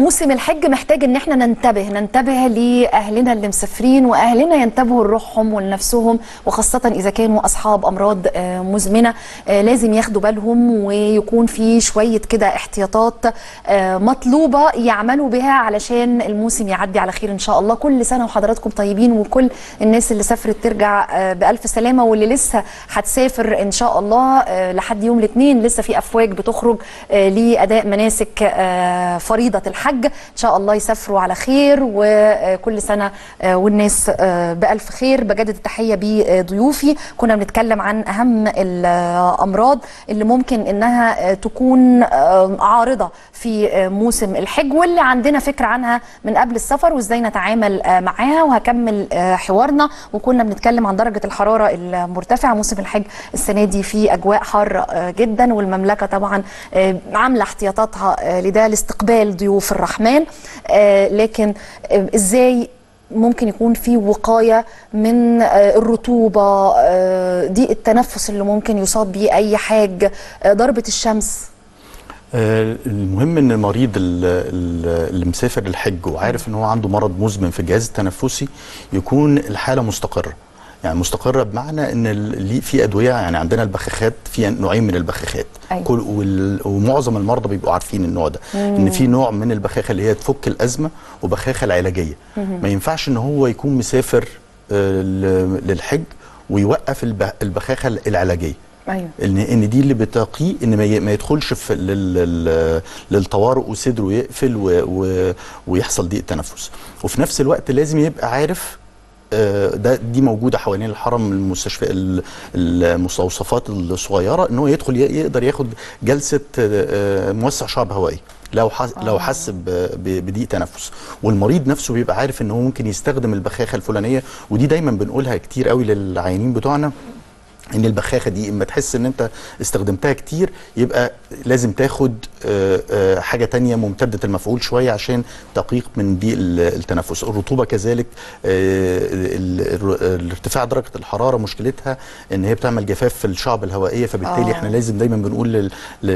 موسم الحج محتاج ان احنا ننتبه ننتبه لاهلنا اللي مسافرين واهلنا ينتبهوا لروحهم ولنفسهم وخاصه اذا كانوا اصحاب امراض آه، مزمنه آه، لازم ياخدوا بالهم ويكون في شويه كده احتياطات آه، مطلوبه يعملوا بها علشان الموسم يعدي على خير ان شاء الله كل سنه وحضراتكم طيبين وكل الناس اللي سافرت ترجع آه، بالف سلامه واللي لسه هتسافر ان شاء الله آه، لحد يوم الاثنين لسه في افواج بتخرج آه، لاداء مناسك آه، فريضه الحج ان شاء الله يسافروا على خير وكل سنه آه، والناس آه، بالف خير بجدد التحيه بضيوفي كنا بنتكلم عن اهم الامراض اللي ممكن انها آه، تكون آه، عارضه في آه، موسم الحج واللي عندنا فكره عنها من قبل السفر وازاي نتعامل آه، معاها وهكمل آه، حوارنا وكنا بنتكلم عن درجه الحراره المرتفعه موسم الحج السنه دي في اجواء حاره آه، جدا والمملكه طبعا آه، عامله احتياطاتها آه، لده لاستقبال ضيوف الرحمن آه، لكن آه، ازاي ممكن يكون في وقايه من آه، الرطوبه آه، ضيق التنفس اللي ممكن يصاب بيه اي حاج آه، ضربه الشمس آه، المهم ان المريض ال- ال- اللي مسافر الحج وعارف ان هو عنده مرض مزمن في الجهاز التنفسي يكون الحاله مستقره يعني مستقره بمعنى ان ال- ليه في ادويه يعني عندنا البخاخات في نوعين من البخاخات أيوة. كل وال- ومعظم المرضى بيبقوا عارفين النوع ده ان في نوع من البخاخه اللي هي تفك الازمه وبخاخه العلاجيه ما ينفعش ان هو يكون مسافر آه، ل- للحج ويوقف الب- البخاخه العلاجيه ايوه ان ان دي اللي بتقيه ان ما ي- ما يدخلش في لل- لل- للطوارئ وصدره يقفل و و ويحصل ضيق تنفس وفي نفس الوقت لازم يبقى عارف آه، ده دي موجوده حوالين الحرم المستشفى ال- المستوصفات الصغيره ان هو يدخل ي- يقدر ياخد جلسه آه، آه، موسع شعب هوائي لو حس لو حس ب- ب- بضيق تنفس والمريض نفسه بيبقى عارف ان هو ممكن يستخدم البخاخه الفلانيه ودي دايما بنقولها كتير قوي للعيانين بتوعنا ان البخاخه دي اما تحس ان انت استخدمتها كتير يبقى لازم تاخد آه، آه، حاجه تانية ممتده المفعول شويه عشان تقيق من ضيق ال- التنفس الرطوبه كذلك آه، ال- ال- الارتفاع درجه الحراره مشكلتها ان هي بتعمل جفاف في الشعب الهوائيه فبالتالي آه. احنا لازم دايما بنقول لل-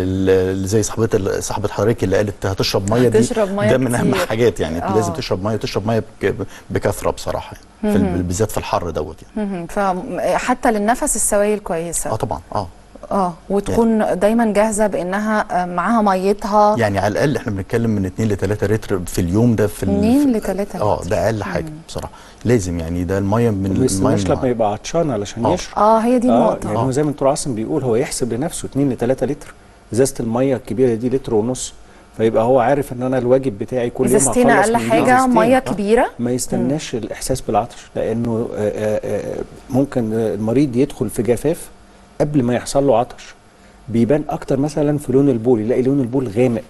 لل- زي صاحبه صاحبه حضرتك اللي قالت هتشرب ميه دي هتشرب مية ده من اهم كتير. حاجات يعني آه. لازم تشرب ميه وتشرب ميه بك- بكثره بصراحه يعني في ال- بالذات في الحر دوت يعني مهم. فحتى للنفس السوائل كويسه اه طبعا اه اه وتكون دايما جاهزه بانها آه، معاها ميتها يعني على الاقل احنا بنتكلم من 2 ل 3 لتر في اليوم ده في ال- 2 في- ل 3 اه ده اقل حاجه بصراحه لازم يعني ده الميه من ما الميه يستناش لما النهار. يبقى عطشان علشان آه. يشرب اه هي دي اه النقطه يعني هو زي ما دكتور عاصم بيقول هو يحسب لنفسه 2 ل 3 لتر ازازه الميه الكبيره دي لتر ونص فيبقى هو عارف ان انا الواجب بتاعي كل يوم ازازتين هخلص اقل من دي حاجه إزازتين. ميه آه. كبيره ما يستناش الاحساس بالعطش لانه آه، آه، آه، ممكن المريض يدخل في جفاف قبل ما يحصل له عطش بيبان اكتر مثلا في لون البول يلاقي لون البول غامق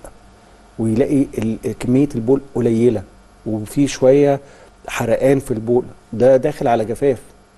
ويلاقي ال- كميه البول قليله وفي شويه حرقان في البول ده داخل على جفاف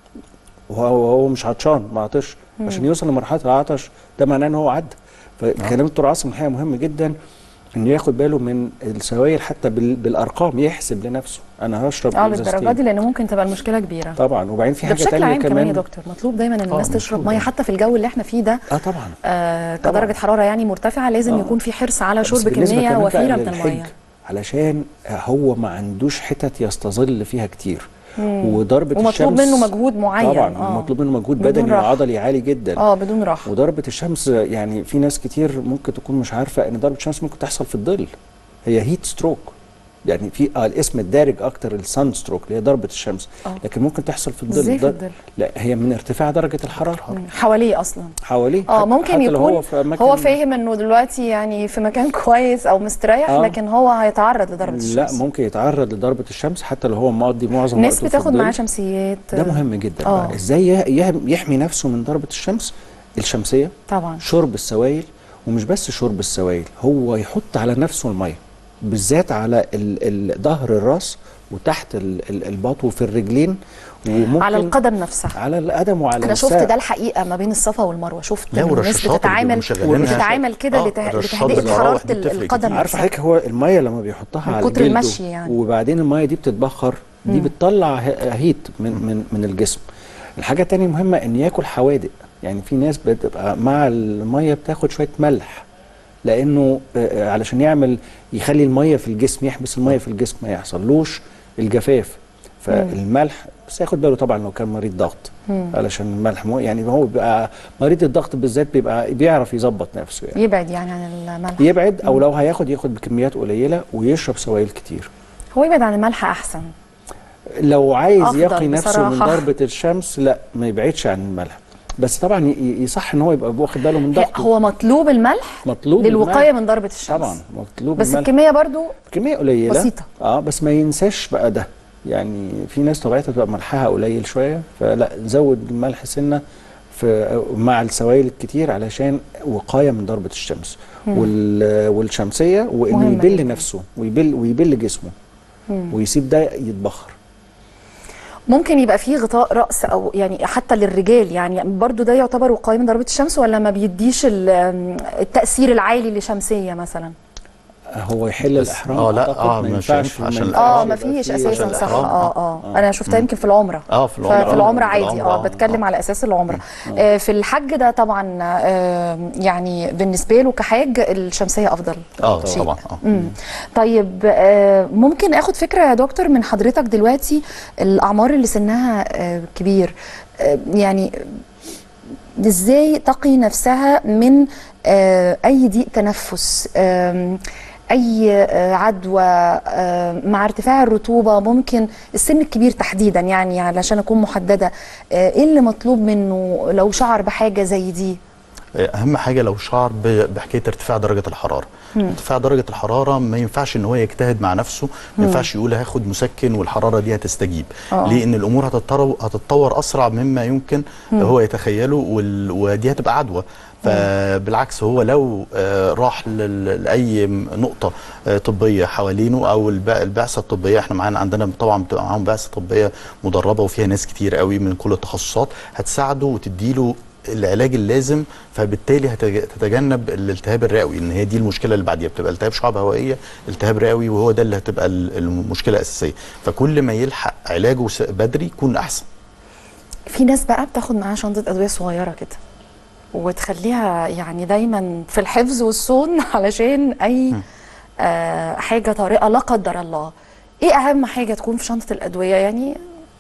وهو وهو مش عطشان ما عطش عشان يوصل لمرحله العطش ده معناه ان هو عدى فكلام الدكتور عاصم الحقيقه مهم جدا انه ياخد باله من السوائل حتى بال- بالارقام يحسب لنفسه انا هشرب اه إزازتين. للدرجه دي لان ممكن تبقى المشكله كبيره طبعا وبعدين في ده حاجه بشكل تانية عام كمان كمان يا دكتور مطلوب دايما ان الناس تشرب مطلوب. ميه حتى في الجو اللي احنا فيه ده اه طبعا آه طبعاً. كدرجه حراره يعني مرتفعه لازم آه. يكون في حرص على بس شرب بالنسبة كميه كمان بقى وفيره من للحج، الميه علشان هو ما عندوش حتت يستظل فيها كتير وضربه ومطلوب الشمس منه مجهود معين طبعا آه. مطلوب منه مجهود بدون بدني راحة. وعضلي عالي جدا اه بدون راحه وضربه الشمس يعني في ناس كتير ممكن تكون مش عارفه ان ضربه الشمس ممكن تحصل في الظل هي هيت ستروك يعني في آه الاسم الدارج اكتر السان ستروك اللي هي ضربه الشمس آه. لكن ممكن تحصل في الظل ازاي في ده- الظل؟ لا هي من ارتفاع درجه الحراره مم. حواليه اصلا حواليه اه حتى- ممكن حتى لو يكون هو في أماكن هو فاهم انه دلوقتي يعني في مكان كويس او مستريح آه. لكن هو هيتعرض لضربه الشمس لا ممكن يتعرض لضربه الشمس حتى لو هو مقضي معظم الناس وقته في بتاخد الظل. معاه شمسيات ده مهم جدا آه. بقى ازاي يه- يه- يحمي نفسه من ضربه الشمس الشمسيه طبعا شرب السوائل ومش بس شرب السوائل هو يحط على نفسه الميه بالذات على ال- ال- ظهر الراس وتحت ال- ال- البطن وفي الرجلين وممكن على القدم نفسها على القدم وعلى انا شفت الساق. ده الحقيقه ما بين الصفا والمروه شفت لا إن الناس والرشاشات اللي بتتعامل بيبقوا مشغلينها. بتتعامل كده آه، لته- الرشاشات لتهدئه بالمراوح حراره دي بتفرق القدم كتير. عارف نفسها. حضرتك هو الميه لما بيحطها من على كتر جلده المشي يعني. وبعدين الميه دي بتتبخر دي بتطلع ه- هيت من من من الجسم الحاجه التانية مهمه ان ياكل حوادق يعني في ناس بتبقى مع الميه بتاخد شويه ملح لانه آه، علشان يعمل يخلي الميه في الجسم يحبس الميه في الجسم ما يحصلوش الجفاف فالملح بس ياخد باله طبعا لو كان مريض ضغط علشان الملح مو يعني هو بيبقى مريض الضغط بالذات بيبقى بيعرف يظبط نفسه يعني يبعد يعني عن الملح يبعد او لو هياخد ياخد بكميات قليله ويشرب سوائل كتير هو يبعد عن الملح احسن لو عايز أفضل يقي نفسه من بصراحة. ضربه الشمس لا ما يبعدش عن الملح بس طبعا ي- يصح ان هو يبقى واخد باله من هي- ضغطه هو مطلوب الملح مطلوب للوقايه الملح. من ضربه الشمس طبعا مطلوب بس الملح. الكميه برضو كميه قليله بسيطة. اه بس ما ينساش بقى ده يعني في ناس طبيعتها بتبقى ملحها قليل شويه فلا زود الملح سنه في مع السوائل الكتير علشان وقايه من ضربه الشمس وال والشمسيه وانه مهمة يبل جداً. نفسه ويبل ويبل جسمه ويسيب ده يتبخر ممكن يبقى فيه غطاء راس او يعني حتى للرجال يعني برضو ده يعتبر وقايه من ضربه الشمس ولا ما بيديش ال- التاثير العالي لشمسيه مثلا هو يحل بس- الاحرام آه، لا، أعتقد آه، ما مش ينفعش هينفع عشان ما الإحرام. اه ينفعش ما يبقى فيش فيه اساسا عشان صح الإحرام. اه اه انا شفتها يمكن في العمره اه في العمره ففي العمره في عادي العمرة، اه بتكلم على اساس العمره آه في الحج ده طبعا آه يعني بالنسبه له كحاج الشمسيه افضل اه شيء. طبعا اه مم. طيب آه، ممكن اخد فكره يا دكتور من حضرتك دلوقتي الاعمار اللي سنها آه، كبير آه، يعني ازاي تقي نفسها من آه، اي ضيق تنفس آم، اي آه، عدوى آه، مع ارتفاع الرطوبه ممكن السن الكبير تحديدا يعني علشان اكون محدده آه، ايه اللي مطلوب منه لو شعر بحاجه زي دي اهم حاجه لو شعر ب- بحكايه ارتفاع درجه الحراره ارتفاع درجه الحراره ما ينفعش ان هو يجتهد مع نفسه ما ينفعش يقول هاخد مسكن والحراره دي هتستجيب آه. ليه ان الامور هتتطور هتتطور اسرع مما يمكن هو يتخيله وال- ودي هتبقى عدوى فبالعكس هو لو آه، راح لل- لاي م- نقطه آه، طبيه حوالينه او الب- البعثه الطبيه احنا معانا عندنا طبعا بتبقى معاهم بعثه طبيه مدربه وفيها ناس كتير قوي من كل التخصصات هتساعده وتديله العلاج اللازم فبالتالي هتج- تتجنب الالتهاب الرئوي ان هي دي المشكله اللي بعديها بتبقى التهاب شعب هوائيه التهاب رئوي وهو ده اللي هتبقى ال- المشكله الاساسيه فكل ما يلحق علاجه س- بدري يكون احسن في ناس بقى بتاخد معاها شنطة أدوية صغيرة كده وتخليها يعني دايما في الحفظ والصون علشان أي آه حاجة طارئة لا قدر الله إيه أهم حاجة تكون في شنطة الأدوية يعني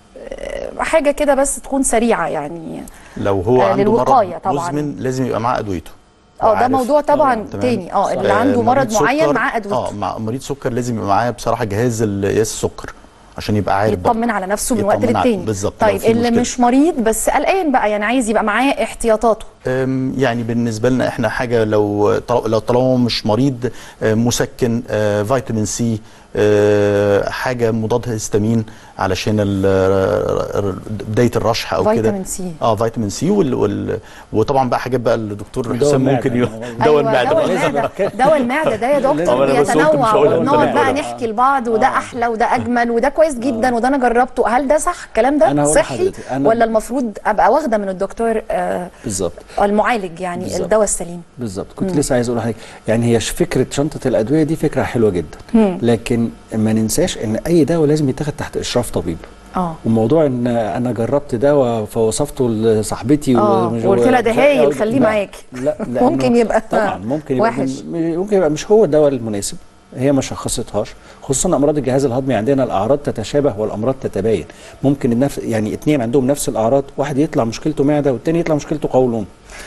آه حاجة كده بس تكون سريعة يعني لو هو آه، عنده للوقاية مرض طبعاً. مزمن لازم يبقى معاه ادويته اه ده وعارف- موضوع طبعا تمام. تاني اه اللي آه، عنده مرض مريض معين سكر- معاه أدويته اه مع مريض سكر لازم يبقى معاه بصراحه جهاز ال- قياس السكر عشان يبقى عارف برضه. يطمن على نفسه من وقت يطمن على- للتاني بالظبط لو طيب في اللي مشكلة. مش مريض بس قلقان بقى يعني عايز يبقى معاه احتياطاته أم، يعني بالنسبه لنا احنا حاجه لو طل- لو طالما مش مريض آه، مسكن آه، فيتامين سي آه، حاجه مضاد هيستامين علشان ال- ر- بدايه الرشح او كده فيتامين سي. اه فيتامين سي وال وال وطبعا بقى حاجات بقى الدكتور دواء حسام المعدة. ممكن يو- أيوة، دواء المعده دواء بقى. المعده دواء المعده ده يا دكتور طبعاً أنا بس قلت مش بيتنوع هقولها، قلت ونقعد أنا بقى هقولها. نحكي لبعض وده احلى وده اجمل وده كويس جدا وده انا جربته هل ده صح الكلام أنا ده هقول صحي لحضرتك، أنا- ولا المفروض ابقى واخده من الدكتور آه بالظبط المعالج يعني بالظبط. الدواء السليم بالظبط كنت لسه عايز اقول لحضرتك يعني هي ش- فكره شنطه الادويه دي فكره حلوه جدا لكن ما ننساش ان اي دواء لازم يتاخد تحت اشراف طبيب اه وموضوع ان انا جربت دواء فوصفته لصاحبتي آه، ومش- وقلت لها ده لا، هايل، خليه لا، معاك. لا لأنه ممكن يبقى طبعا ممكن يبقى وحش. من- ممكن يبقى مش هو الدواء المناسب هي ما شخصتهاش خصوصا امراض الجهاز الهضمي عندنا الاعراض تتشابه والامراض تتباين ممكن النفس يعني اتنين عندهم نفس الاعراض واحد يطلع مشكلته معده والتاني يطلع مشكلته قولون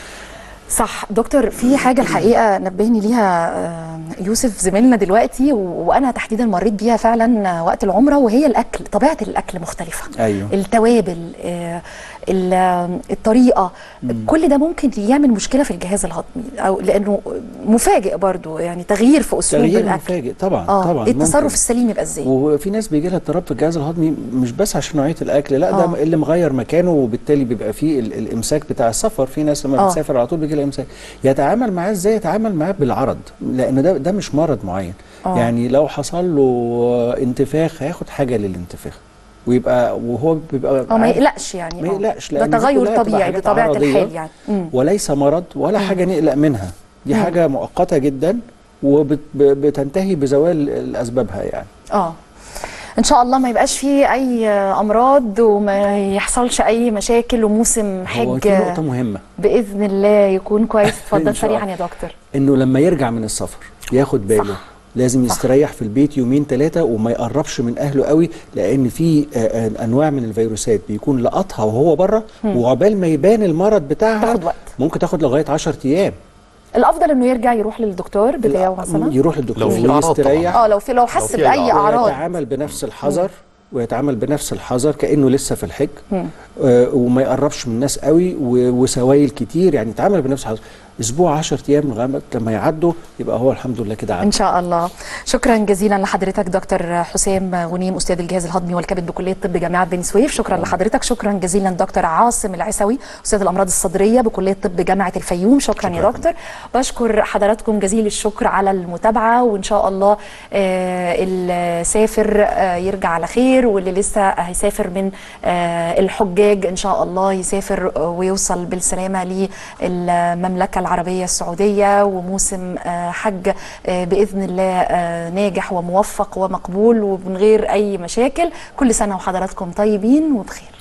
صح دكتور في حاجة الحقيقة نبهني ليها آه، يوسف زميلنا دلوقتي و- وأنا تحديدا مريت بيها فعلا آه، وقت العمرة وهي الأكل طبيعة الأكل مختلفة أيوه. التوابل آه، ال- آه، الطريقة كل ده ممكن يعمل مشكلة في الجهاز الهضمي أو لأنه مفاجئ برضو يعني تغيير في أسلوب تغيير الأكل مفاجئ طبعا اه طبعا إيه التصرف ممكن. السليم يبقى ازاي وفي ناس بيجي لها اضطراب في الجهاز الهضمي مش بس عشان نوعيه الاكل لا ده آه. اللي مغير مكانه وبالتالي بيبقى فيه ال- الامساك بتاع السفر في ناس لما آه. بتسافر على طول بيجي لها امساك يتعامل معاه ازاي يتعامل معاه بالعرض لان ده ده مش مرض معين آه. يعني لو حصل له انتفاخ هياخد حاجه للانتفاخ ويبقى وهو بيبقى اه ما عارف- يقلقش يعني ما آه. يقلقش ده لأن دي تغير كلها بتبقى طبيعي حاجات بطبيعة عرضية الحال يعني مم. وليس مرض ولا حاجه نقلق منها دي مم. حاجه مؤقته جدا وبتنتهي بزوال اسبابها يعني اه ان شاء الله ما يبقاش فيه اي امراض وما يحصلش اي مشاكل وموسم هو حج في نقطه مهمه باذن الله يكون كويس اتفضل إن شاء سريعا الله. يا دكتور انه لما يرجع من السفر ياخد باله صح. لازم صح. يستريح في البيت يومين ثلاثه وما يقربش من اهله قوي لان في آه، آه، انواع من الفيروسات بيكون لقطها وهو بره وعقبال ما يبان المرض بتاعها تاخد وقت. ممكن تاخد لغايه 10 ايام الافضل انه يرجع يروح للدكتور بتاعه مثلا يروح للدكتور لو في أعراض ويستريح اه لو في لو حس في باي أي اعراض ويتعامل بنفس الحذر ويتعامل بنفس الحذر كانه لسه في الحج آه وما يقربش من الناس قوي و- وسوائل كتير يعني يتعامل بنفس الحذر اسبوع 10 ايام لغايه لما يعدوا يبقى هو الحمد لله كده ان عدى شاء الله شكرا جزيلا لحضرتك دكتور حسام غنيم استاذ الجهاز الهضمي والكبد بكليه طب جامعه بني سويف شكرا لحضرتك شكرا جزيلا دكتور عاصم العسوي استاذ الامراض الصدريه بكليه طب جامعه الفيوم شكرا, يا شكراً. دكتور بشكر حضراتكم جزيل الشكر على المتابعه وان شاء الله آه اللي سافر آه يرجع على خير واللي لسه هيسافر من آه الحجاج ان شاء الله يسافر آه، ويوصل بالسلامه للمملكه العربيه السعوديه وموسم آه حج آه باذن الله آه ناجح وموفق ومقبول ومن غير اي مشاكل كل سنه وحضراتكم طيبين وبخير